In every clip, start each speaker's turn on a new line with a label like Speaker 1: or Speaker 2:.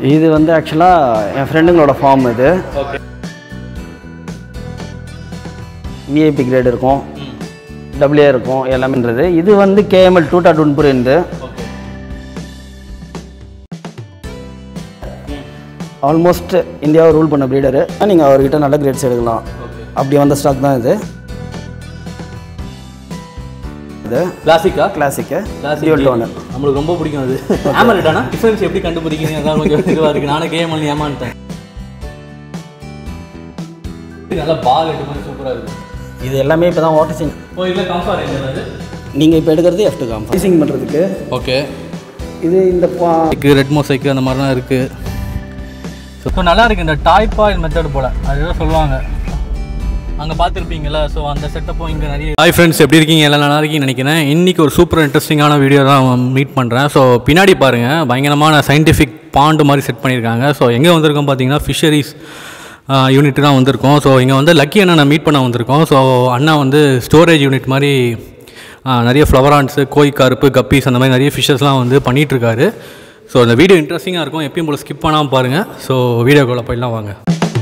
Speaker 1: இது வந்து ஆக்சுவலாக என் ஃப்ரெண்டுங்களோட ஃபார்ம் இது
Speaker 2: ஓகே
Speaker 1: விஐபி கிரேட் இருக்கும் டபிள்யூஏ இருக்கும் எல்லாமேன்றது இது வந்து கேஎம்எல் டூ டாட் ஒன் புரிந்து
Speaker 2: ஓகே
Speaker 1: ஆல்மோஸ்ட் இந்தியாவை ரூல் பண்ண ப்ரீடரு நீங்கள் அவர்கிட்ட நல்ல கிரேட்ஸ் எடுக்கலாம்
Speaker 2: ஓகே
Speaker 1: அப்படி வந்த ஸ்டாக் தான் இது இது
Speaker 2: கிளாசிக்கா
Speaker 1: கிளாசிக்கு
Speaker 2: கிளாசிக்
Speaker 1: டியூல் டோனர்
Speaker 2: நம்மளுக்கு ரொம்ப பிடிக்கும் அது ஆமாம் டிஃபரன்ஸ் எப்படி கண்டுபிடிக்கிறீங்க அதான் கொஞ்சம் இதுவாக இருக்குது நானே கேம் பண்ணி ஏமாந்துட்டேன் நல்லா பால் எட்டு மாதிரி சூப்பராக இருக்குது
Speaker 1: இது எல்லாமே இப்போ தான் வாட்டர் சிங்
Speaker 2: ஓ இல்லை கம்ஃபா ரேஞ்ச் அது
Speaker 1: நீங்கள் இப்போ எடுக்கிறது எஃப்ட் காம் ஃபீசிங் பண்ணுறதுக்கு
Speaker 2: ஓகே
Speaker 1: இது இந்த பா-
Speaker 2: சைக்கு ரெட் மோசைக்கு அந்த மாதிரிலாம் இருக்குது ஸோ நல்லா இருக்குது இந்த டாய் பாயில் மெத்தட் போல் அதுதான் சொல்லுவாங்க அங்கே பார்த்துருப்பீங்களா ஸோ அந்த செட்டப்பும் இங்கே நிறைய ஹாய் ஃப்ரெண்ட்ஸ் எப்படி இருக்கீங்க எல்லாம் நல்லா இருக்கீங்கன்னு நினைக்கிறேன் இன்றைக்கி ஒரு சூப்பர் இன்ட்ரெஸ்டிங்கான வீடியோ தான் மீட் பண்ணுறேன் ஸோ பின்னாடி பாருங்கள் பயங்கரமான சயின்டிஃபிக் பாண்டு மாதிரி செட் பண்ணியிருக்காங்க ஸோ எங்கே வந்திருக்கோம் பார்த்தீங்கன்னா ஃபிஷரிஸ் யூனிட் தான் வந்திருக்கோம் ஸோ இங்கே வந்து லக்கி அண்ணனை மீட் பண்ண வந்திருக்கோம் ஸோ அண்ணா வந்து ஸ்டோரேஜ் யூனிட் மாதிரி ஆ, நிறைய ஃப்ளவரான்ஸு கோய் கருப்பு கப்பீஸ் அந்த மாதிரி நிறைய ஃபிஷ்ஷஸ்லாம் வந்து பண்ணிகிட்ருக்காரு ஸோ இந்த வீடியோ இன்ட்ரெஸ்டிங்காக இருக்கும் எப்பயும் போல் ஸ்கிப் பண்ணாமல் பாருங்கள் ஸோ வீடியோக்குள்ளே போயிடலாம் வாங்க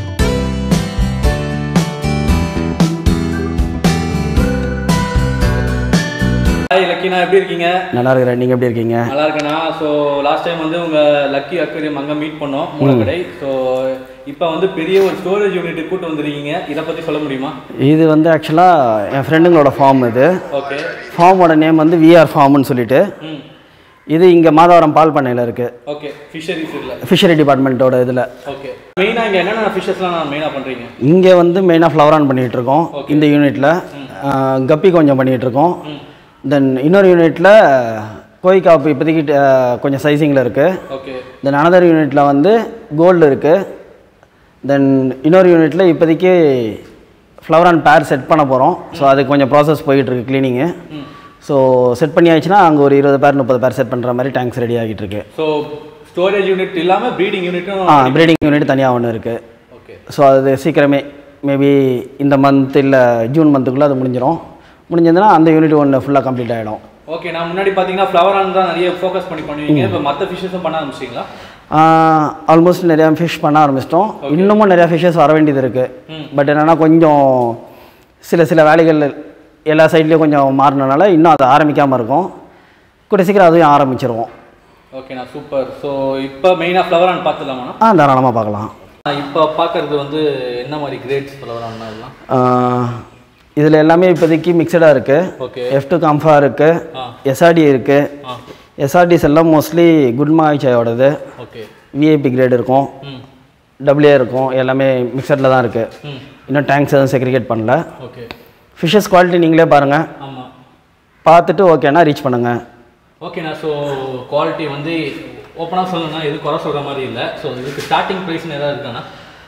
Speaker 2: ஹாய் லக்கினா எப்படி இருக்கீங்க
Speaker 1: நல்லா இருக்கிறேன் நீங்கள் எப்படி இருக்கீங்க
Speaker 2: நல்லா இருக்கேண்ணா ஸோ லாஸ்ட் டைம் வந்து உங்கள் லக்கி அக்வேரியம் அங்கே மீட் பண்ணோம் மூலக்கடை ஸோ இப்போ வந்து பெரிய ஒரு ஸ்டோரேஜ் யூனிட் கூட்டு வந்திருக்கீங்க இதை பற்றி சொல்ல முடியுமா
Speaker 1: இது வந்து ஆக்சுவலாக என் ஃப்ரெண்டுங்களோட ஃபார்ம் இது
Speaker 2: ஓகே
Speaker 1: ஃபார்மோட நேம் வந்து விஆர் ஃபார்ம்னு சொல்லிட்டு
Speaker 2: ம்
Speaker 1: இது இங்கே மாதவரம் பால் பண்ணையில் இருக்குது
Speaker 2: ஓகே ஃபிஷரிஸ் இல்லை
Speaker 1: ஃபிஷரி டிபார்ட்மெண்ட்டோட இதில்
Speaker 2: ஓகே மெயினாக இங்கே என்னென்ன ஃபிஷஸ்லாம் நான் மெயினாக பண்ணுறீங்க
Speaker 1: இங்கே வந்து மெயினாக ஃப்ளவரான் பண்ணிகிட்டு இருக்கோம் இந்த யூனிட்டில் கப்பி கொஞ்சம் பண்ணிகிட்டு இருக்கோம் தென் இன்னொரு யூனிட்டில் கோய் காப்பு இப்போதைக்கு அஹ், கொஞ்சம் சைஸிங்கில் இருக்குது
Speaker 2: ஓகே
Speaker 1: தென் அனதர் யூனிட்டில் வந்து கோல்டு இருக்குது தென் இன்னொரு யூனிட்டில் இப்போதைக்கு ஃப்ளவரான் பேர் செட் பண்ண போகிறோம் ஸோ அதுக்கு கொஞ்சம் ப்ராசஸ் போயிட்டுருக்கு க்ளீனிங்கு
Speaker 2: ம்
Speaker 1: ஸோ செட் பண்ணி ஆயிடுச்சுன்னா அங்கே ஒரு இருபது பேர் முப்பது பேர் செட் பண்ணுற மாதிரி டேங்க்ஸ் ரெடி ஆகிட்டு இருக்கு
Speaker 2: ஸோ ஸ்டோரேஜ் யூனிட் இல்லாமல் ப்ரீடிங் யூனிட்டும்
Speaker 1: ஆ ப்ரீடிங் யூனிட் தனியாக ஒன்று இருக்குது
Speaker 2: ஓகே
Speaker 1: ஸோ அது சீக்கிரமே மேபி இந்த மந்த் இல்லை ஜூன் மந்த்துக்குள்ளே அது முடிஞ்சிடும் முடிஞ்சதுன்னா அந்த யூனிட் ஒன்று ஃபுல்லாக கம்ப்ளீட் ஆகிடும்
Speaker 2: ஓகே நான் முன்னாடி பார்த்தீங்கன்னா ஃப்ளவர் ஆன் தான் நிறைய ஃபோக்கஸ் பண்ணி பண்ணுவீங்க இப்போ மற்ற ஃபிஷஸும் பண்ண ஆரம்பிச்சிங்களா
Speaker 1: ஆல்மோஸ்ட் நிறையா ஃபிஷ் பண்ண ஆரம்பிச்சிட்டோம் இன்னமும் நிறையா ஃபிஷ்ஷஸ் வர வேண்டியது இருக்குது
Speaker 2: ம்.
Speaker 1: பட் என்னென்னா கொஞ்சம் சில சில வேலைகள் எல்லா சைட்லேயும் கொஞ்சம் மாறினனால இன்னும் அது ஆரம்பிக்காமல் இருக்கும் கூடிய சீக்கிரம் அதையும் ஆரம்பிச்சிருவோம்
Speaker 2: ஓகேண்ணா சூப்பர் ஸோ இப்போ மெயினாக ஃப்ளவர் ஆன் பார்த்துலாமாண்ணா
Speaker 1: ஆ தாராளமாக பார்க்கலாம்
Speaker 2: இப்போ பார்க்கறது வந்து என்ன மாதிரி கிரேட்ஸ் ஃப்ளவர் ஆன் இதெல்லாம்
Speaker 1: இதில் எல்லாமே இப்போதைக்கு மிக்சடாக இருக்குது
Speaker 2: ஓகே
Speaker 1: எஃப் டூ கம்ஃபா இருக்குது
Speaker 2: ஆ
Speaker 1: எஸ்ஆர்டி இருக்குது
Speaker 2: ஆ
Speaker 1: எஸ்ஆர்டிஸ் எல்லாம் மோஸ்ட்லி குட் மாய்ச்சாயோடது
Speaker 2: ஓகே
Speaker 1: விஐபி கிரேட் இருக்கும்
Speaker 2: ம்
Speaker 1: டபிள்யூஏ இருக்கும் எல்லாமே மிக்சடில் தான் இருக்குது
Speaker 2: ம்
Speaker 1: இன்னும் டேங்க்ஸ் எதுவும் செக்ரிகேட் பண்ணல
Speaker 2: ஓகே
Speaker 1: ஃபிஷஸ் குவாலிட்டி நீங்களே பாருங்கள்
Speaker 2: ஆமாம்
Speaker 1: பார்த்துட்டு ஓகேனா ரீச் பண்ணுங்கள்
Speaker 2: ஓகேண்ணா ஸோ குவாலிட்டி வந்து ஓப்பனாக சொல்லணும்னா எது குறை சொல்கிற மாதிரி இல்லை ஸோ இதுக்கு ஸ்டார்டிங் ப்ரைஸ்னு ஏதாவது இருக்காண்ணா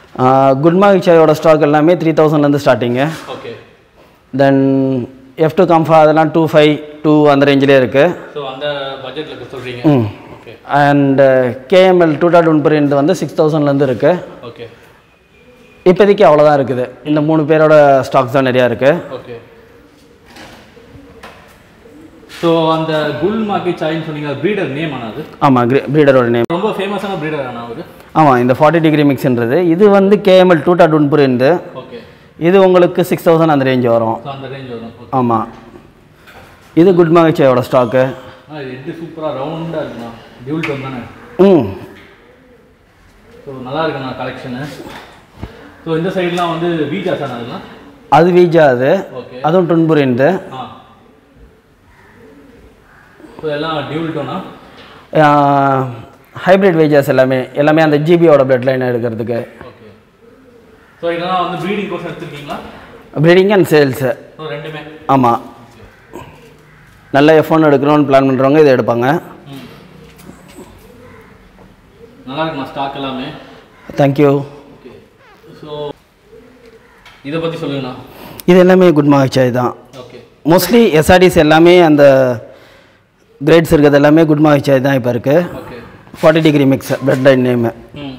Speaker 1: குட் மாய்ச்சாயோட ஸ்டாக் எல்லாமே த்ரீ தௌசண்ட்லேருந்து starting
Speaker 2: okay
Speaker 1: then F two கம்ஃபா அதெல்லாம் டூ ஃபைவ் டூ அந்த ரேஞ்சிலே இருக்குது
Speaker 2: ஸோ அந்த பட்ஜெட்டில் சொல்கிறீங்க
Speaker 1: ம்
Speaker 2: okay
Speaker 1: and KML two dot one breed வந்து சிக்ஸ் தௌசண்ட்லேருந்து இருக்குது
Speaker 2: ஓகே
Speaker 1: இப்போதைக்கு அவ்வளோதான் இருக்குது இந்த மூணு பேரோட ஸ்டாக்ஸ் தான் நிறையா இருக்குது
Speaker 2: ஓகே ஸோ அந்த குல் மார்க்கெட் சாயின்னு சொன்னீங்க ப்ரீடர் நேம் ஆனா அது
Speaker 1: ஆமாம் கிரே ப்ரீடரோட நேம்
Speaker 2: ரொம்ப ஃபேமஸான ப்ரீடர் ஆனா அது
Speaker 1: ஆமாம் இந்த ஃபார்ட்டி டிகிரி மிக்ஸ்ன்றது இது வந்து கேஎம்எல் டூ டாட் ஒன் புரிந்து
Speaker 2: ஓகே
Speaker 1: இது உங்களுக்கு சிக்ஸ் தௌசண்ட் அந்த ரேஞ்ச் வரும்
Speaker 2: ஸோ அந்த ரேஞ்ச் வரும் ஓகே
Speaker 1: ஆமாம் இது குட் மாகிச்சாயோட ஸ்டாக்கு
Speaker 2: ஆ இது எட்டு சூப்பராக ரவுண்டாக இருக்குண்ணா டியூல் டோன் தானே
Speaker 1: ம்
Speaker 2: ஸோ நல்லா இருக்குண்ணா கலெக்ஷனு ஸோ இந்த சைட்லாம் வந்து வீஜாஸ் ஆனா அதெல்லாம்
Speaker 1: அது வீஜா அது
Speaker 2: ஓகே
Speaker 1: அதுவும் டுன்புரிந்து
Speaker 2: ஆ ஸோ எல்லாம் டியூல் டோனா
Speaker 1: ஹைப்ரிட் வேஜஸ் எல்லாமே எல்லாமே அந்த ஜிபியோட பிளட் லைன் எடுக்கிறதுக்கு
Speaker 2: ஓகே ஸோ இதெல்லாம் வந்து ப்ரீடிங் கோர்ஸ் எடுத்துருக்கீங்களா
Speaker 1: ப்ரீடிங் அண்ட் சேல்ஸு
Speaker 2: ஸோ ரெண்டுமே
Speaker 1: ஆமாம் நல்ல எஃபோன் எடுக்கணும்னு பிளான் பண்ணுறவங்க இதை எடுப்பாங்க
Speaker 2: ம் நல்லா இருக்குண்ணா ஸ்டாக் எல்லாமே
Speaker 1: தேங்க்யூ
Speaker 2: ஓகே ஸோ இதை பற்றி சொல்லுங்கண்ணா
Speaker 1: இது எல்லாமே குட் மாகிச்சாய் தான்
Speaker 2: ஓகே
Speaker 1: மோஸ்ட்லி எஸ்ஆர்டிஸ் எல்லாமே அந்த கிரேட்ஸ் இருக்கிறது எல்லாமே குட் மாகிச்சாய் தான் இப்போ இருக்குது
Speaker 2: okay
Speaker 1: forty degree mix blood line name
Speaker 2: ம்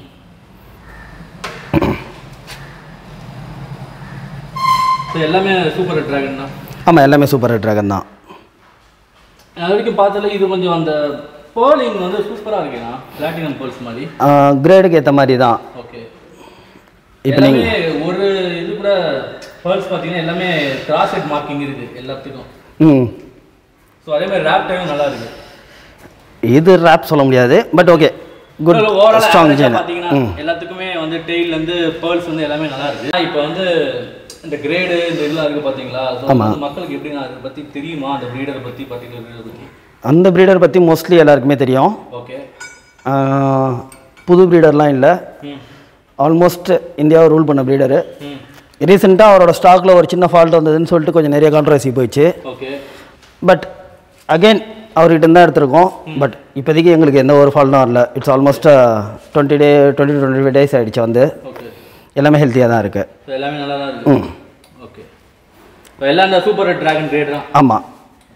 Speaker 2: ஸோ எல்லாமே சூப்பர் ட்ராகன் தான்
Speaker 1: ஆமாம் எல்லாமே சூப்பர் ட்ராகன் தான்
Speaker 2: அது வரைக்கும் பார்த்ததுல இது கொஞ்சம் அந்த பேர்லிங் வந்து சூப்பராக இருக்குண்ணா பிளாட்டினம் பேர்ல்ஸ் மாதிரி
Speaker 1: கிரேடுக்கு ஏற்ற மாதிரி தான்
Speaker 2: ஓகே
Speaker 1: இப்போ நீங்கள்
Speaker 2: எல்லாமே ஒரு இது கூட பேர்ல்ஸ் பார்த்தீங்கன்னா எல்லாமே கிராஸ் ஹெட் மார்க்கிங் இருக்கு எல்லாத்துக்கும்
Speaker 1: ம்
Speaker 2: ஸோ அதே மாதிரி ரேப் டைமும் நல்லா இருக்கு
Speaker 1: இது ரேப் சொல்ல முடியாது but okay good
Speaker 2: overall
Speaker 1: strong ஜென்
Speaker 2: பார்த்தீங்கன்னா எல்லாத்துக்குமே வந்து டெய்ல் வந்து பேர்ல்ஸ் வந்து எல்லாமே நல்லா இருக்கு இப்போ வந்து இந்த கிரேடு இந்த இதெல்லாம் இருக்கு பார்த்தீங்களா ஸோ வந்து மக்களுக்கு எப்படி அதை பற்றி தெரியுமா அந்த ப்ரீடரை பற்றி பர்டிகுலர் ப்ரீடரை பற்றி
Speaker 1: அந்த ப்ரீடர் பற்றி மோஸ்ட்லி எல்லாருக்குமே தெரியும்
Speaker 2: ஓகே
Speaker 1: ஆஹ், புது ப்ரீடர்லாம் இல்லை
Speaker 2: ம்
Speaker 1: ஆல்மோஸ்ட் இந்தியாவை ரூல் பண்ண ப்ரீடரு
Speaker 2: ம்
Speaker 1: ரீசெண்டாக அவரோட ஸ்டாக்கில் ஒரு சின்ன ஃபால்ட் வந்ததுன்னு சொல்லிட்டு கொஞ்சம் நிறைய கான்ட்ரவர்சி போயிடுச்சு
Speaker 2: ஓகே
Speaker 1: பட் அகைன் அவர்கிட்ட தான் எடுத்திருக்கோம் பட் இப்போதைக்கு எங்களுக்கு எந்த ஒரு ஃபால்ட்டும் வரல it's almost twenty day twenty twenty five days ஆகிடுச்சு வந்து
Speaker 2: ஓகே
Speaker 1: எல்லாமே ஹெல்த்தியாக தான் இருக்குது
Speaker 2: ஸோ எல்லாமே நல்லா தான் இருக்கு ஓகே ஸோ எல்லாம் இந்த சூப்பர் டிராகன் கிரேட் தான்
Speaker 1: ஆமாம்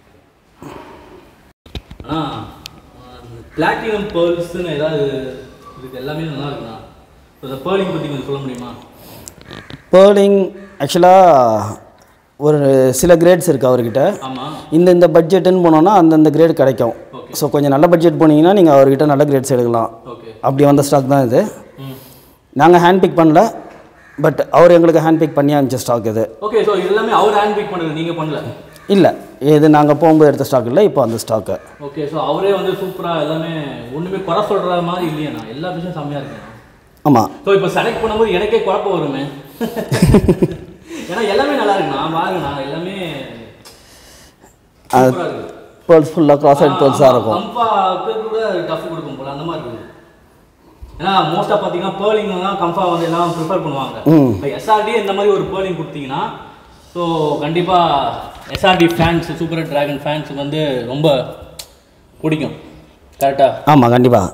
Speaker 2: ஆனால் பிளாட்டினம் பேர்ல்ஸ்னு ஏதாவது இதுக்கு எல்லாமே நல்லா இருக்குண்ணா ஸோ இந்த பேர்லிங் பற்றி கொஞ்சம் சொல்ல முடியுமா
Speaker 1: பேர்லிங் ஆக்சுவலாக ஒரு சில கிரேட்ஸ் இருக்குது அவர்கிட்ட
Speaker 2: ஆமாம்
Speaker 1: இந்த இந்த பட்ஜெட்டுன்னு போனோன்னா அந்தந்த கிரேட் கிடைக்கும்
Speaker 2: Okay.
Speaker 1: ஸோ கொஞ்சம் நல்ல பட்ஜெட் போனீங்கன்னா நீங்கள் அவர்கிட்ட நல்ல கிரேட்ஸ் எடுக்கலாம்
Speaker 2: ஓகே
Speaker 1: அப்படி வந்த ஸ்டாக் தான் இது
Speaker 2: ம்
Speaker 1: நாங்கள் ஹேண்ட் பிக் பண்ணல பட் அவர் எங்களுக்கு ஹேண்ட் பிக் பண்ணி அனுப்பிச்ச ஸ்டாக் இது
Speaker 2: ஓகே ஸோ இது எல்லாமே அவர் ஹேண்ட் பிக் பண்ணுறது நீங்கள் பண்ணல
Speaker 1: இல்லை இது நாங்கள் போகும்போது எடுத்த ஸ்டாக் இல்லை இப்போ அந்த ஸ்டாக்கு
Speaker 2: ஓகே ஸோ அவரே வந்து சூப்பராக எல்லாமே ஒன்றுமே குறை சொல்கிற மாதிரி இல்லையாண்ணா எல்லா விஷயம் செம்மையாக இருக்குண்ணா
Speaker 1: ஆமாம்
Speaker 2: ஸோ இப்போ செலக்ட் பண்ணும்போது எனக்கே குழப்பம் வருமே ஏன்னா எல்லாமே நல்லா இருக்குண்ணா பாருங்கண்ணா எல்லாமே சூப்பராக இருக்கு
Speaker 1: பேர்ல்ஸ் ஃபுல்லாக கிராஸ் ஹெட் பேர்ல்ஸாக இருக்கும்
Speaker 2: கம்ஃபாக்கு கூட டஃப் கொடுக்கும் போல அந்த மாதிரி இருக்குது ஏன்னா மோஸ்ட்டாக பார்த்தீங்கன்னா பேர்லிங் தான் கம்ஃபா வந்து எல்லாம் ப்ரிஃபர் பண்ணுவாங்க
Speaker 1: ம்.
Speaker 2: இப்போ எஸ்ஆர்டி இந்த மாதிரி ஒரு பேர்லிங் கொடுத்தீங்கன்னா ஸோ கண்டிப்பாக எஸ்ஆர்டி ஃபேன்ஸ் சூப்பர் டிராகன் ஃபேன்ஸுக்கு வந்து ரொம்ப பிடிக்கும் கரெக்டாக
Speaker 1: ஆமாம் கண்டிப்பாக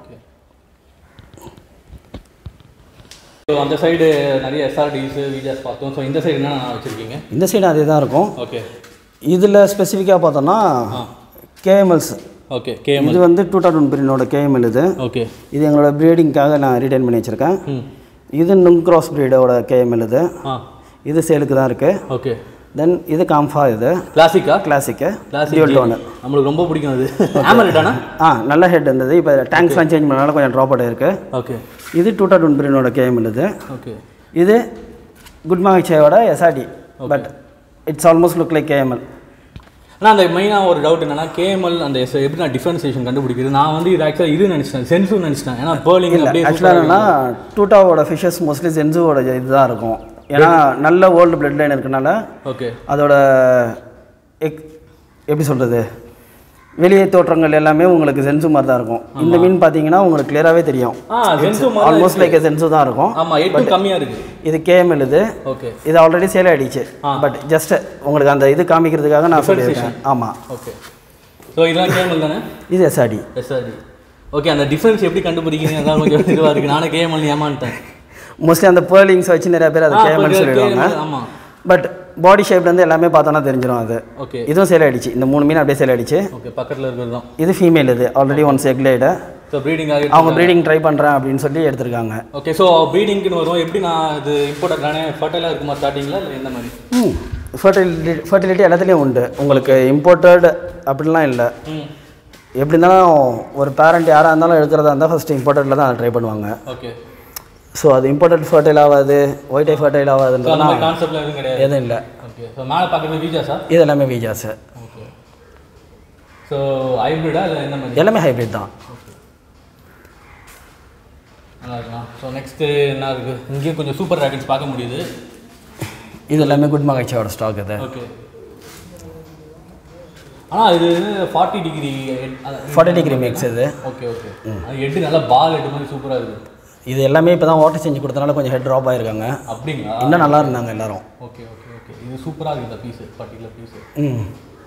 Speaker 2: ஸோ அந்த சைடு நிறைய எஸ்ஆர்டிஸ் விஜாஸ் பார்த்தோம் ஸோ இந்த சைடு என்ன வச்சுருக்கீங்க
Speaker 1: இந்த சைடு அதே தான் இருக்கும்
Speaker 2: ஓகே
Speaker 1: இதில் ஸ்பெசிஃபிக்காக பார்த்தோன்னா கேஎம்எல்ஸ்
Speaker 2: ஓகே கேஎம்
Speaker 1: இது வந்து டூ தௌசண்ட் பிரினோட கேஎம்எல் இது
Speaker 2: ஓகே
Speaker 1: இது எங்களோட ப்ரீடிங்காக நான் ரிட்டைன் பண்ணி வச்சுருக்கேன்
Speaker 2: ம்
Speaker 1: இது நுங் கிராஸ் ப்ரீடோட கேஎம்எல் இது
Speaker 2: ஆ
Speaker 1: இது சேலுக்கு தான் இருக்குது
Speaker 2: ஓகே
Speaker 1: தென் இது காம்ஃபா இது
Speaker 2: கிளாசிக்கா
Speaker 1: கிளாசிக்கு
Speaker 2: கிளாசிக்
Speaker 1: டியூல் டோனு
Speaker 2: நம்மளுக்கு ரொம்ப பிடிக்கும் அது ஆமரிட்டானா
Speaker 1: ஆ நல்ல ஹெட் இருந்தது இப்போ டேங்க்ஸ்லாம் சேஞ்ச் பண்ணனால கொஞ்சம் ட்ராப் அவுட் இருக்குது
Speaker 2: ஓகே
Speaker 1: இது டூ தௌசண்ட் பிரினோட கேஎம்எல் இது
Speaker 2: ஓகே
Speaker 1: இது குட் மாகிச்சேயோட SRT but it's almost look like KML
Speaker 2: ஆனால் அந்த மெயினாக ஒரு டவுட் என்னன்னா கேஎம்எல் அந்த எஸ் எப்படி நான் டிஃபரன்சியேஷன் கண்டுபிடிக்கிறது நான் வந்து இது ஆக்சுவலாக இது நினச்சிட்டேன் சென்ஸும் நினச்சிட்டேன் ஏன்னா பேர்லிங்
Speaker 1: இல்லை
Speaker 2: அப்படியே
Speaker 1: ஆக்சுவலாக என்னன்னா டூட்டாவோட ஃபிஷஸ் மோஸ்ட்லி சென்சுவோட இதுதான் இருக்கும் ஏன்னா நல்ல ஓல்டு பிளட் லைன் இருக்கனால
Speaker 2: ஓகே
Speaker 1: அதோட எக் எப்படி சொல்கிறது வெளியே தோற்றங்கள் எல்லாமே உங்களுக்கு சென்சு மாதிரி தான் இருக்கும் இந்த மீன் பார்த்தீங்கன்னா உங்களுக்கு கிளியராகவே தெரியும்
Speaker 2: ஆ சென்ஸு
Speaker 1: ஆல்மோஸ்ட் லைக் சென்சு தான் இருக்கும்
Speaker 2: ஆமாம் எட்டு கம்மியாக இருக்குது
Speaker 1: இது கேஎம்எல் இது
Speaker 2: ஓகே
Speaker 1: இது ஆல்ரெடி சேல் ஆயிடுச்சு பட் ஜஸ்ட் உங்களுக்கு அந்த இது காமிக்கிறதுக்காக நான் சொல்லியிருக்கேன் ஆமாம்
Speaker 2: ஓகே ஸோ இதெல்லாம் கேஎம்எல் M
Speaker 1: L SRT
Speaker 2: SRT okay அந்த டிஃபரன்ஸ் எப்படி கண்டுபிடிக்கிறீங்க அதான் கொஞ்சம் இதுவாக இருக்குது நானே கேஎம்எல் ஏமாந்துட்டேன்
Speaker 1: மோஸ்ட்லி அந்த பேர்லிங்ஸ் வச்சு நிறைய பேர் அது கேஎம்எல் சொல்லிடுவாங்க
Speaker 2: ஆமாம்
Speaker 1: பட் பாடி ஷேப்லேருந்து எல்லாமே பார்த்தோன்னா தெரிஞ்சிடும் அது
Speaker 2: ஓகே
Speaker 1: இதுவும் சேல் ஆயிடுச்சு இந்த மூணு மீன் அப்படியே சேல் ஆயிடுச்சு
Speaker 2: ஓகே பக்கத்தில் இருக்கிறது தான்
Speaker 1: இது ஃபீமேல் இது already once egg laid
Speaker 2: so breeding ஆகி
Speaker 1: அவங்க ப்ரீடிங் ட்ரை பண்ணுறேன் அப்படின்னு சொல்லி எடுத்திருக்காங்க
Speaker 2: ஓகே ஸோ ப்ரீடிங்க்குன்னு வரும் எப்படி நான் இது இம்போர்ட் தானே ஃபர்டைலாக இருக்குமா ஸ்டார்டிங்கில் இல்லை எந்த மாதிரி
Speaker 1: ம் ஃபர்டிலிட்டி ஃபர்டிலிட்டி எல்லாத்துலேயும் உண்டு உங்களுக்கு இம்போர்ட்டட் அப்படிலாம் இல்லை
Speaker 2: ம்
Speaker 1: எப்படி இருந்தாலும் ஒரு பேரண்ட் யாராக இருந்தாலும் எடுக்கிறதா இருந்தால் ஃபஸ்ட்டு இம்போர்ட்டடில் தான் ட்ரை பண்ணுவாங்க
Speaker 2: ஓகே
Speaker 1: ஸோ அது இம்போர்ட்டட் ஃபர்டைல் ஆகாது ஒயிட் ஐ ஃபர்டைல்
Speaker 2: ஸோ அந்த
Speaker 1: ஆகாதுன்றதுனா
Speaker 2: மாதிரி கான்செப்ட்லாம் எதுவும் கிடையாது
Speaker 1: எதுவும் இல்லை
Speaker 2: ஓகே ஸோ மேலே பார்க்குறது வீஜாஸா
Speaker 1: இது எல்லாமே வீஜாஸு
Speaker 2: ஓகே ஸோ ஹைப்ரிடா இல்லை எந்த மாதிரி
Speaker 1: எல்லாமே ஹைப்ரிட் தான்
Speaker 2: நல்லா இருக்கலாம் ஸோ நெக்ஸ்ட்டு என்ன இருக்குது இங்கேயும் கொஞ்சம் சூப்பர் ராக்கெட்ஸ் பார்க்க முடியுது
Speaker 1: இது எல்லாமே குட் மகிழ்ச்சியோட ஸ்டாக் இது
Speaker 2: ஓகே ஆனால் இது forty degree
Speaker 1: forty degree mix இது
Speaker 2: ஓகே ஓகே அது எட்டு நல்லா பால் எட்டு மாதிரி சூப்பராக இருக்குது
Speaker 1: இது எல்லாமே இப்போ தான் வாட்டர் செஞ்சு கொடுத்தனால கொஞ்சம் ஹெட் ட்ராப் ஆயிருக்காங்க
Speaker 2: அப்படிங்களா
Speaker 1: இன்னும் நல்லா இருந்தாங்க எல்லாரும்
Speaker 2: ஓகே ஓகே ஓகே இது சூப்பராக இருக்குது இந்த பீஸு பர்டிகுலர் பீஸு
Speaker 1: ம்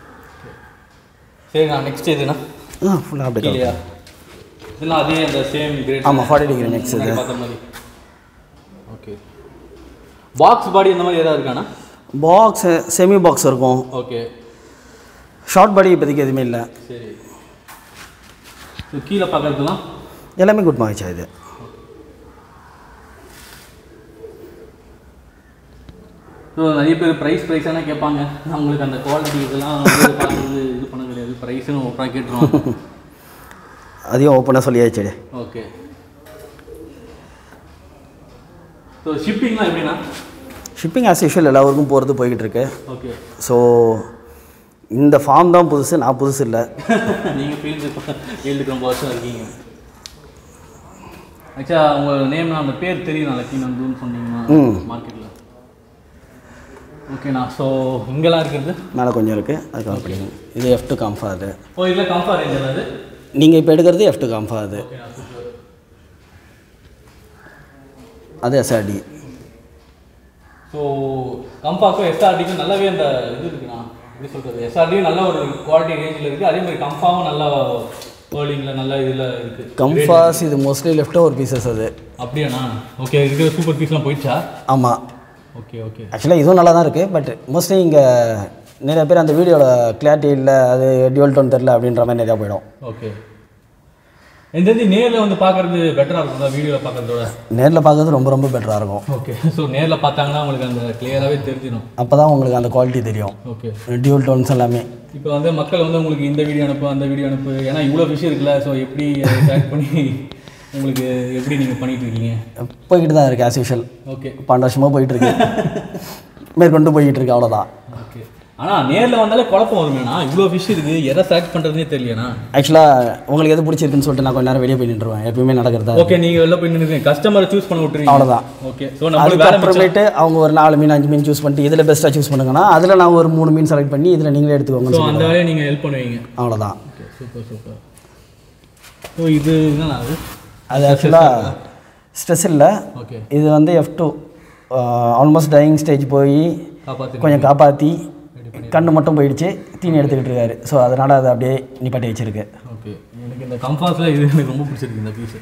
Speaker 2: சரி நான் நெக்ஸ்ட் எதுனா
Speaker 1: ஆ ஃபுல்லாக அப்படி
Speaker 2: இல்லையா இதெல்லாம் அதே அந்த சேம் கிரேட்
Speaker 1: ஆமாம் ஃபார்ட்டி டிகிரி மிக்ஸ் இது
Speaker 2: பார்த்த மாதிரி ஓகே பாக்ஸ் பாடி இந்த மாதிரி ஏதாவது இருக்காண்ணா
Speaker 1: பாக்ஸ் செமி பாக்ஸ் இருக்கும்
Speaker 2: ஓகே
Speaker 1: ஷார்ட் பாடி இப்போதைக்கு எதுவுமே இல்லை
Speaker 2: சரி இது கீழே பார்க்கறதுலாம்
Speaker 1: எல்லாமே குட் மகிழ்ச்சியா இது
Speaker 2: ஸோ நிறைய பேர் ப்ரைஸ் ப்ரைஸான கேட்பாங்க நான் உங்களுக்கு அந்த குவாலிட்டி இதெல்லாம் வந்து பார்க்குறது இது பண்ண கிடையாது ப்ரைஸுன்னு ஒப்பா கேட்டுருவோம்
Speaker 1: அதையும் ஓப்பனாக சொல்லியாச்சு
Speaker 2: ஓகே ஸோ ஷிப்பிங்லாம் எப்படிண்ணா
Speaker 1: ஷிப்பிங் ஆஸ் யூஷுவல் எல்லா ஊருக்கும் போகிறது போய்கிட்டு இருக்கு
Speaker 2: ஓகே
Speaker 1: ஸோ இந்த ஃபார்ம் தான் புதுசு நான் புதுசு இல்லை
Speaker 2: நீங்கள் ஃபீல்டு ஃபீல்டுக்கு ரொம்ப வருஷம் இருக்கீங்க ஆக்சுவலாக உங்கள் நேம் அந்த பேர் தெரியும் லக்கி நந்துன்னு சொன்னீங்கன்னா
Speaker 1: ம்.
Speaker 2: மார்க்கெட்டில் ஓகேண்ணா ஸோ இங்கெல்லாம் இருக்கிறது
Speaker 1: மேலே கொஞ்சம் இருக்குது அது கவர் பண்ணிக்கோங்க இது எஃப் டு காம்ஃபா அது
Speaker 2: ஓ இதில் கம்ஃபா ரேஞ்ச் அது
Speaker 1: நீங்கள் இப்போ எடுக்கிறது எஃப் டு காம்ஃபா அது
Speaker 2: ஓகேண்ணா சூப்பர்
Speaker 1: அது எஸ்ஆர்டி
Speaker 2: ஸோ கம்ஃபாக்கும் எஸ்ஆர்டிக்கும் நல்லாவே அந்த இது இருக்குண்ணா எப்படி சொல்கிறது எஸ்ஆர்டியும் நல்ல ஒரு குவாலிட்டி ரேஞ்சில் இருக்குது அதே மாதிரி கம்ஃபாவும் நல்ல வேர்லிங்கில் நல்ல இதில் இருக்குது
Speaker 1: கம்ஃபாஸ் இது மோஸ்ட்லி லெஃப்ட் ஓவர் பீசஸ் அது
Speaker 2: அப்படியாண்ணா ஓகே இருக்கிற சூப்பர் பீஸ்லாம் போயிடுச்சா
Speaker 1: ஆமாம்
Speaker 2: ஓகே ஓகே
Speaker 1: ஆக்சுவலாக இதுவும் நல்லா தான் இருக்குது பட் மோஸ்ட்லி இங்கே நிறைய பேர் அந்த வீடியோவில் கிளாரிட்டி இல்லை அது டியூல் டோன் தெரில அப்படின்ற மாதிரி நிறையா போயிடும்
Speaker 2: ஓகே எனக்கு தெரிஞ்சு நேரில் வந்து பார்க்கறது பெட்டராக இருக்கும் வீடியோவில் பார்க்கறதோட
Speaker 1: நேரில் பார்க்கறது ரொம்ப ரொம்ப பெட்டராக இருக்கும்
Speaker 2: ஓகே ஸோ நேரில் பார்த்தாங்கன்னா உங்களுக்கு அந்த கிளியராகவே தெரிஞ்சிடும்
Speaker 1: அப்போ தான் உங்களுக்கு அந்த குவாலிட்டி தெரியும்
Speaker 2: ஓகே
Speaker 1: டியூல் டோன்ஸ் எல்லாமே
Speaker 2: இப்போ வந்து மக்கள் வந்து உங்களுக்கு இந்த வீடியோ அனுப்பு அந்த வீடியோ அனுப்பு ஏன்னா இவ்வளோ விஷயம் இருக்குல்ல ஸோ எப்படி அதை ட்ராக் பண்ணி உங்களுக்கு எப்படி நீங்கள் பண்ணிட்டு இருக்கீங்க
Speaker 1: போய்கிட்டு தான் இருக்குது ஆஸ் யூஷுவல்
Speaker 2: ஓகே
Speaker 1: பன்னெண்டு வருஷமாக போயிட்டு இருக்கு மேற்கொண்டு போய்கிட்டு இருக்கு அவ்வளோதான்
Speaker 2: ஓகே ஆனால் நேரில் வந்தாலே குழப்பம் வருமேண்ணா இவ்வளோ விஷயம் இருக்குது எதை செலக்ட் பண்ணுறதுனே தெரியலண்ணா
Speaker 1: ஆக்சுவலாக உங்களுக்கு எது பிடிச்சிருக்குன்னு சொல்லிட்டு நான் கொஞ்ச நேரம் வெளியே போய் நின்றுவேன் எப்பயுமே நடக்கிறதா
Speaker 2: ஓகே நீங்கள் வெளில போய் நின்று கஸ்டமரை சூஸ் பண்ண விட்டுறீங்க
Speaker 1: அவ்வளோதான்
Speaker 2: ஓகே ஸோ நம்மளுக்கு வேலை மிச்சம்.
Speaker 1: அதுக்கப்புறமேட்டு அவங்க ஒரு நாலு மீன் அஞ்சு மீன் சூஸ் பண்ணிட்டு இதில் பெஸ்ட்டாக சூஸ் பண்ணுங்கன்னா அதில் நான் ஒரு மூணு மீன் செலக்ட் பண்ணி இதில் நீங்களே எடுத்துக்கோங்கன்னு
Speaker 2: ஸோ
Speaker 1: சொல்லி
Speaker 2: அந்த வேலையை நீங்கள் ஹெல்ப் பண்ணுவீங்க
Speaker 1: அவ்வளோதான்
Speaker 2: ஓகே சூப்பர் சூப்பர் ஸோ இது என்னண்ணா அது
Speaker 1: அது ஆக்சுவலாக ஸ்ட்ரெஸ் இல்லை
Speaker 2: ஓகே
Speaker 1: இது வந்து F two almost dying stage போய்
Speaker 2: காப்பாற்று
Speaker 1: கொஞ்சம் காப்பாற்றி கண்ணு மட்டும் போயிடுச்சு தீனி எடுத்துக்கிட்டு இருக்காரு ஸோ அதனால் அதை அப்படியே நிப்பாட்டி வச்சிருக்கு
Speaker 2: ஓகே எனக்கு இந்த கம்ஃபாஸில் இது எனக்கு ரொம்ப பிடிச்சிருக்கு இந்த பீஸு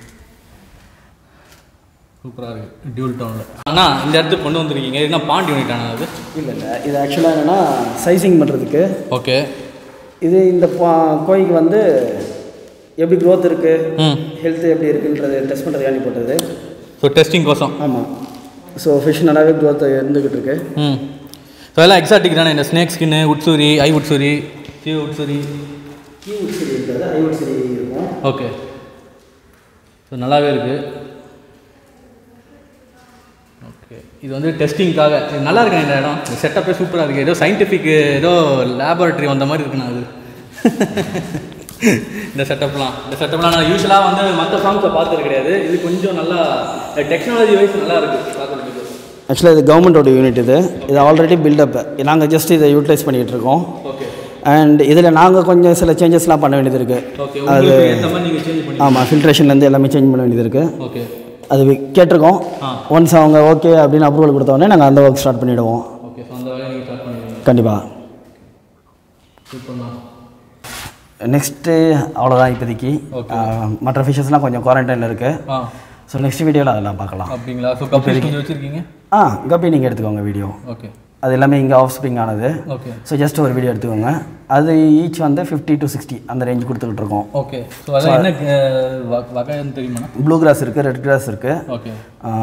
Speaker 2: சூப்பராக இருக்குது டியூல் டவுனில் அண்ணா இந்த இடத்துக்கு கொண்டு வந்திருக்கீங்க என்ன பாண்ட் யூனிட் ஆனா அது
Speaker 1: இல்லை இல்லை இது ஆக்சுவலாக என்னென்னா சைசிங் பண்ணுறதுக்கு
Speaker 2: ஓகே
Speaker 1: இது இந்த பா- கோழிக்கு வந்து எப்படி க்ரோத் இருக்குது
Speaker 2: ம்
Speaker 1: ஹெல்த் எப்படி இருக்குன்றது டெஸ்ட் பண்ணுறதுக்காண்டி போட்டது
Speaker 2: ஸோ டெஸ்டிங் கோசம்
Speaker 1: ஆமாம் ஸோ ஃபிஷ் நல்லாவே க்ரோத் இருந்துக்கிட்டு இருக்கு
Speaker 2: ம் ஸோ எல்லாம் எக்ஸாட்டிக் தானே இந்த ஸ்னேக் ஸ்கின்னு உட்சூரி ஐ உட்சூரி சி உட்சூரி
Speaker 1: கீ உட்சரி இருக்காது ஐ உட்சரி இருக்கும்
Speaker 2: ஓகே ஸோ நல்லாவே இருக்குது ஓகே இது வந்து டெஸ்டிங்காக இது நல்லா இருக்கு இந்த இடம் இந்த செட்டப்பே சூப்பராக இருக்குது ஏதோ சயின்டிஃபிக் ஏதோ லேபரட்டரி வந்த மாதிரி இருக்குண்ணா அது இந்த செட்டப்லாம் இந்த செட்டப்லாம் நான் யூஸ்வலாக வந்து மற்ற ஃபார்ம்ஸை பார்த்தது கிடையாது இது கொஞ்சம் நல்லா டெக்னாலஜி வைஸ் நல்லா இருக்குது பார்க்குறதுக்கு
Speaker 1: ஆக்சுவலாக இது கவர்மெண்ட்டோட யூனிட் இது இது ஆல்ரெடி பில்டப் நாங்கள் ஜஸ்ட் இதை யூட்டிலைஸ் பண்ணிகிட்டு இருக்கோம்
Speaker 2: ஓகே
Speaker 1: அண்ட் இதில் நாங்கள் கொஞ்சம் சில சேஞ்சஸ்லாம் பண்ண வேண்டியது இருக்குது
Speaker 2: ஓகே உங்களுக்கு ஏற்ற மாதிரி நீங்கள் சேஞ்ச் பண்ணி
Speaker 1: ஆமாம் ஃபில்ட்ரேஷன்லேருந்து எல்லாமே சேஞ்ச் பண்ண வேண்டியது இருக்குது
Speaker 2: ஓகே
Speaker 1: அது வி- கேட்டிருக்கோம்
Speaker 2: ஆ
Speaker 1: ஒன்ஸ் அவங்க ஓகே அப்படின்னு அப்ரூவல் கொடுத்தோடனே நாங்கள் அந்த ஒர்க் ஸ்டார்ட் பண்ணிவிடுவோம்
Speaker 2: ஓகே ஸோ அந்த வேலையை நீங்கள் ஸ்டார்ட் பண்ணுவீங்க
Speaker 1: கண்டிப்பாக
Speaker 2: சூப்பர்ண்ணா
Speaker 1: நெக்ஸ்ட்டு அவ்வளோதான் இப்போதைக்கு
Speaker 2: Okay.
Speaker 1: ஆஹ், மற்ற ஃபிஷஸ்லாம் கொஞ்சம் குவாரண்டைனில் இருக்குது
Speaker 2: ஆ
Speaker 1: ஸோ நெக்ஸ்ட் வீடியோவில் அதெல்லாம் பார்க்கலாம்
Speaker 2: அப்படிங்களா ஸோ கப்பி கொஞ்சம் வச்சுருக்கீங்க
Speaker 1: ஆ கப்பி நீங்கள் எடுத்துக்கோங்க வீடியோ
Speaker 2: ஓகே
Speaker 1: அது எல்லாமே இங்கே ஆஃப் ஸ்ப்ரிங் ஆனது
Speaker 2: ஓகே
Speaker 1: ஸோ ஜஸ்ட் ஒரு வீடியோ எடுத்துக்கோங்க அது ஈச் வந்து ஃபிஃப்டி டு சிக்ஸ்டி அந்த ரேஞ்ச் கொடுத்துக்கிட்டு இருக்கோம்
Speaker 2: ஓகே ஸோ அதான் என்ன அஹ், வ- வகைன்னு தெரியுமா
Speaker 1: ப்ளூ கிராஸ் இருக்குது ரெட் கிராஸ் இருக்குது
Speaker 2: ஓகே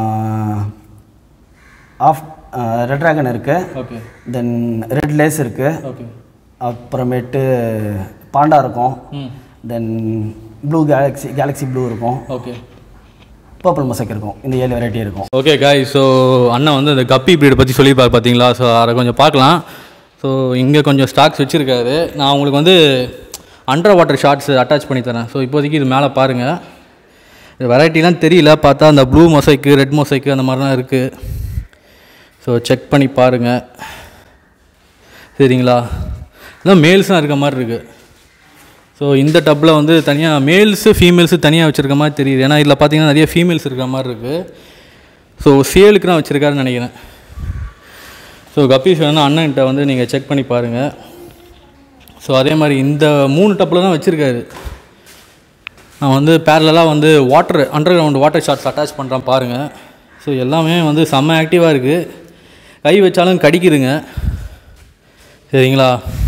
Speaker 1: ஆஃப் ரெட் ட்ராகன் இருக்குது
Speaker 2: ஓகே
Speaker 1: தென் ரெட் லேஸ் இருக்குது
Speaker 2: ஓகே
Speaker 1: அப்புறமேட்டு பாண்டா இருக்கும்
Speaker 2: ம்
Speaker 1: then blue galaxy galaxy blue இருக்கும்
Speaker 2: ஓகே
Speaker 1: பர்பிள் மொசைக் இருக்கும் இந்த ஏழு வெரைட்டி இருக்கும்
Speaker 2: ஓகே காய் ஸோ அண்ணன் வந்து இந்த கப்பி ப்ரீட் பற்றி சொல்லியிருப்பார் பார்த்தீங்களா ஸோ அதை கொஞ்சம் பார்க்கலாம் ஸோ இங்கே கொஞ்சம் ஸ்டாக்ஸ் வச்சுருக்காரு நான் உங்களுக்கு வந்து அண்டர் வாட்டர் ஷார்ட்ஸ் அட்டாச் பண்ணி தரேன் ஸோ இப்போதைக்கு இது மேலே பாருங்கள் இது வெரைட்டிலாம் தெரியல பார்த்தா அந்த ப்ளூ மொசைக்கு ரெட் மொசைக்கு அந்த மாதிரிலாம் இருக்குது ஸோ செக் பண்ணி பாருங்கள் சரிங்களா இதான் மேல்ஸும் இருக்க மாதிரி இருக்குது ஸோ இந்த டப்பில் வந்து தனியாக மேல்ஸு ஃபீமேல்ஸு தனியாக வச்சுருக்க மாதிரி தெரியுது ஏன்னா இதில் பார்த்தீங்கன்னா நிறைய ஃபீமேல்ஸ் இருக்கிற மாதிரி இருக்குது ஸோ சேலுக்கு தான் வச்சுருக்காருன்னு நினைக்கிறேன் ஸோ கப்பீஸ் வேணால் அண்ணன்கிட்ட வந்து நீங்கள் செக் பண்ணி பாருங்கள் ஸோ அதே மாதிரி இந்த மூணு டப்பில் தான் வச்சுருக்காரு நான் வந்து பேரலாக வந்து water underground water shots attach பண்ணுறேன் பாருங்கள் ஸோ எல்லாமே வந்து செம்ம ஆக்டிவாக இருக்குது கை வச்சாலும் கடிக்குதுங்க சரிங்களா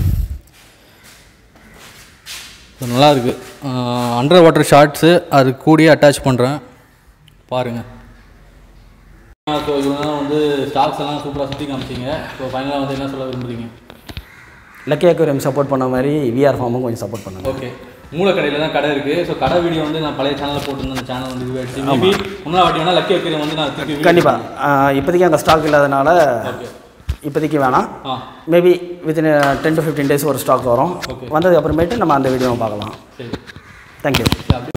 Speaker 2: ஸோ நல்லா இருக்குது அண்டர் வாட்டர் ஷார்ட்ஸு அது கூடயே அட்டாச் பண்ணுறேன் பாருங்கள் ஸோ இவங்க வந்து ஸ்டாக்ஸ் எல்லாம் சூப்பராக சுற்றி காமிச்சிங்க ஸோ ஃபைனலாக வந்து என்ன சொல்ல விரும்புறீங்க
Speaker 1: லக்கி அக்வேரியம் சப்போர்ட் பண்ண மாதிரி விஆர் ஃபார்மும் கொஞ்சம் சப்போர்ட் பண்ணுங்க
Speaker 2: ஓகே மூலக்கடையில் தான் கடை இருக்குது ஸோ கடை வீடியோ வந்து நான் பழைய சேனலில் போட்டிருந்தேன் அந்த சேனல் வந்து இதுவாகிடுச்சு மேபி முன்னாள் வாட்டி வேணால் லக்கி வைக்கிறது வந்து நான் திருப்பி
Speaker 1: கண்டிப்பாக இப்போதைக்கு அங்கே ஸ்டாக் இல்லாதனால
Speaker 2: ஓகே
Speaker 1: இப்போதைக்கு வேணாம்
Speaker 2: ஆ
Speaker 1: maybe within ten to fifteen days ஒரு ஸ்டாக் வரும்
Speaker 2: Okay.
Speaker 1: வந்ததுக்கு அப்புறமேட்டு நம்ம அந்த வீடியோவை பார்க்கலாம்
Speaker 2: சரி
Speaker 1: தேங்க்யூ
Speaker 2: சரி, அப்படி